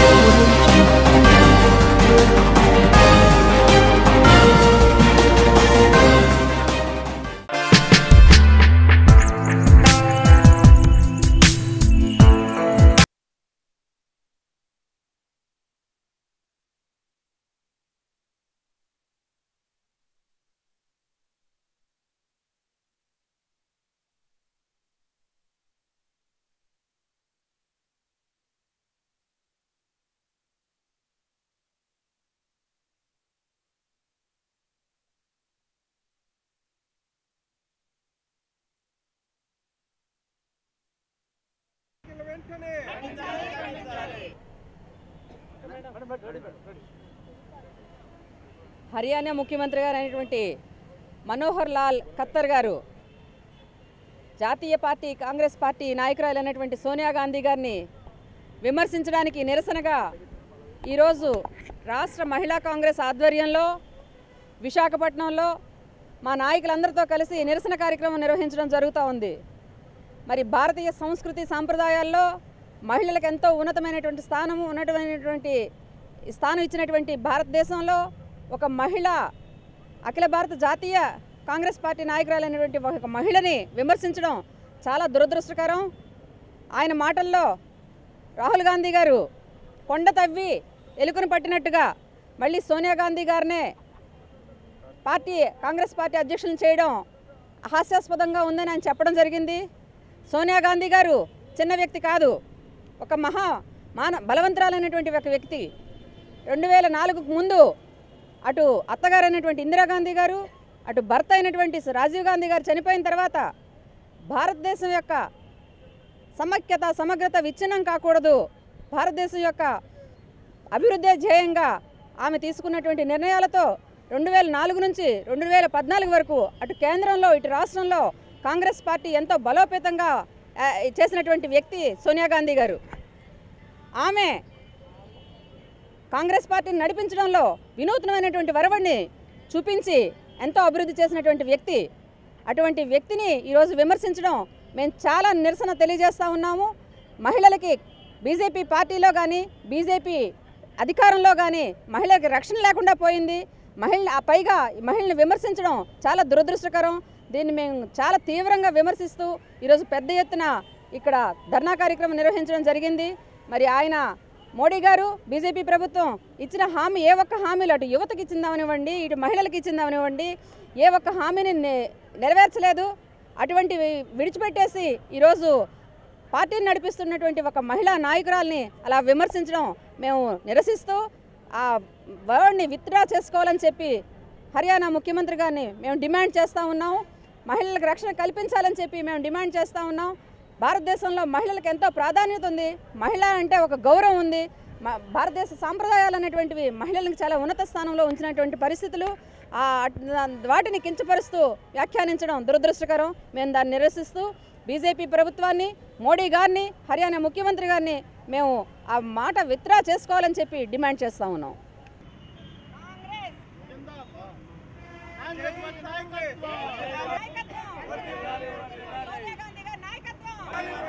వెంటనే హర్యానా ముఖ్యమంత్రి గారు అయినటువంటి మనోహర్ లాల్ ఖత్తర్ గారు జాతీయ పార్టీ కాంగ్రెస్ పార్టీ నాయకురాలు అయినటువంటి సోనియా గాంధీ గారిని విమర్శించడానికి నిరసనగా ఈరోజు రాష్ట్ర మహిళా కాంగ్రెస్ ఆధ్వర్యంలో విశాఖపట్నంలో మా నాయకులందరితో కలిసి నిరసన కార్యక్రమం నిర్వహించడం జరుగుతూ ఉంది మరి భారతీయ సంస్కృతి సాంప్రదాయాల్లో మహిళలకు ఎంతో ఉన్నతమైనటువంటి స్థానము ఉన్నతమైనటువంటి స్థానం ఇచ్చినటువంటి భారతదేశంలో ఒక మహిళ అఖిల భారత జాతీయ కాంగ్రెస్ పార్టీ నాయకురాలైనటువంటి ఒక మహిళని విమర్శించడం చాలా దురదృష్టకరం ఆయన మాటల్లో రాహుల్ గాంధీ గారు కొండ తవ్వి ఎలుకను పట్టినట్టుగా మళ్ళీ సోనియా గాంధీ గారినే పార్టీ కాంగ్రెస్ పార్టీ అధ్యక్షులను చేయడం హాస్యాస్పదంగా ఉందని ఆయన చెప్పడం జరిగింది సోనియా గాంధీ గారు చిన్న వ్యక్తి కాదు ఒక మహా మాన బలవంతురాలైనటువంటి ఒక వ్యక్తి రెండు వేల నాలుగుకు ముందు అటు అత్తగారు అయినటువంటి ఇందిరాగాంధీ గారు అటు భర్త అయినటువంటి రాజీవ్ గాంధీ గారు చనిపోయిన తర్వాత భారతదేశం యొక్క సమైక్యత సమగ్రత విచ్ఛిన్నం కాకూడదు భారతదేశం యొక్క అభివృద్ధి ధ్యేయంగా ఆమె తీసుకున్నటువంటి నిర్ణయాలతో రెండు వేల నాలుగు నుంచి రెండు వేల పద్నాలుగు వరకు అటు కేంద్రంలో ఇటు రాష్ట్రంలో కాంగ్రెస్ పార్టీ ఎంతో బలోపేతంగా ఆ, చేసినటువంటి వ్యక్తి సోనియా గాంధీ గారు ఆమె కాంగ్రెస్ పార్టీని నడిపించడంలో వినూత్నమైనటువంటి వరవడిని చూపించి ఎంతో అభివృద్ధి చేసినటువంటి వ్యక్తి అటువంటి వ్యక్తిని ఈరోజు విమర్శించడం మేము చాలా నిరసన తెలియజేస్తూ ఉన్నాము మహిళలకి బీజేపీ పార్టీలో కానీ బీజేపీ అధికారంలో కానీ మహిళలకు రక్షణ లేకుండా పోయింది మహిళ ఆ పైగా ఈ మహిళని విమర్శించడం చాలా దురదృష్టకరం దీన్ని మేము చాలా తీవ్రంగా విమర్శిస్తూ ఈరోజు పెద్ద ఎత్తున ఇక్కడ ధర్నా కార్యక్రమం నిర్వహించడం జరిగింది మరి ఆయన మోడీ గారు బీజేపీ ప్రభుత్వం ఇచ్చిన హామీ ఏ ఒక్క హామీలు అటు యువతకి ఇచ్చిందామనివ్వండి ఇటు మహిళలకు ఇచ్చిందామనివ్వండి ఏ ఒక్క హామీని నె- నెరవేర్చలేదు అటువంటివి విడిచిపెట్టేసి ఈరోజు పార్టీని నడిపిస్తున్నటువంటి ఒక మహిళా నాయకురాల్ని అలా విమర్శించడం మేము నిరసిస్తూ ఆ వర్డ్ని విత్డ్రా చేసుకోవాలని చెప్పి హర్యానా ముఖ్యమంత్రి గారిని మేము డిమాండ్ చేస్తూ ఉన్నాం మహిళలకు రక్షణ కల్పించాలని చెప్పి మేము డిమాండ్ చేస్తూ ఉన్నాం భారతదేశంలో మహిళలకు ఎంతో ప్రాధాన్యత ఉంది మహిళ అంటే ఒక గౌరవం ఉంది మ- భారతదేశ సాంప్రదాయాలు అనేటువంటివి మహిళలకు చాలా ఉన్నత స్థానంలో ఉంచినటువంటి పరిస్థితులు ఆ అట్- వాటిని కించపరుస్తూ వ్యాఖ్యానించడం దురదృష్టకరం మేము దాన్ని నిరసిస్తూ బీజేపీ ప్రభుత్వాన్ని మోడీ గారిని హర్యానా ముఖ్యమంత్రి గారిని మేము ఆ మాట విత్డ్రా చేసుకోవాలని చెప్పి డిమాండ్ చేస్తూ ఉన్నాం కాంగ్రెస్ పార్టీ నాయకత్వం సోనియా గాంధీ గారి నాయకత్వం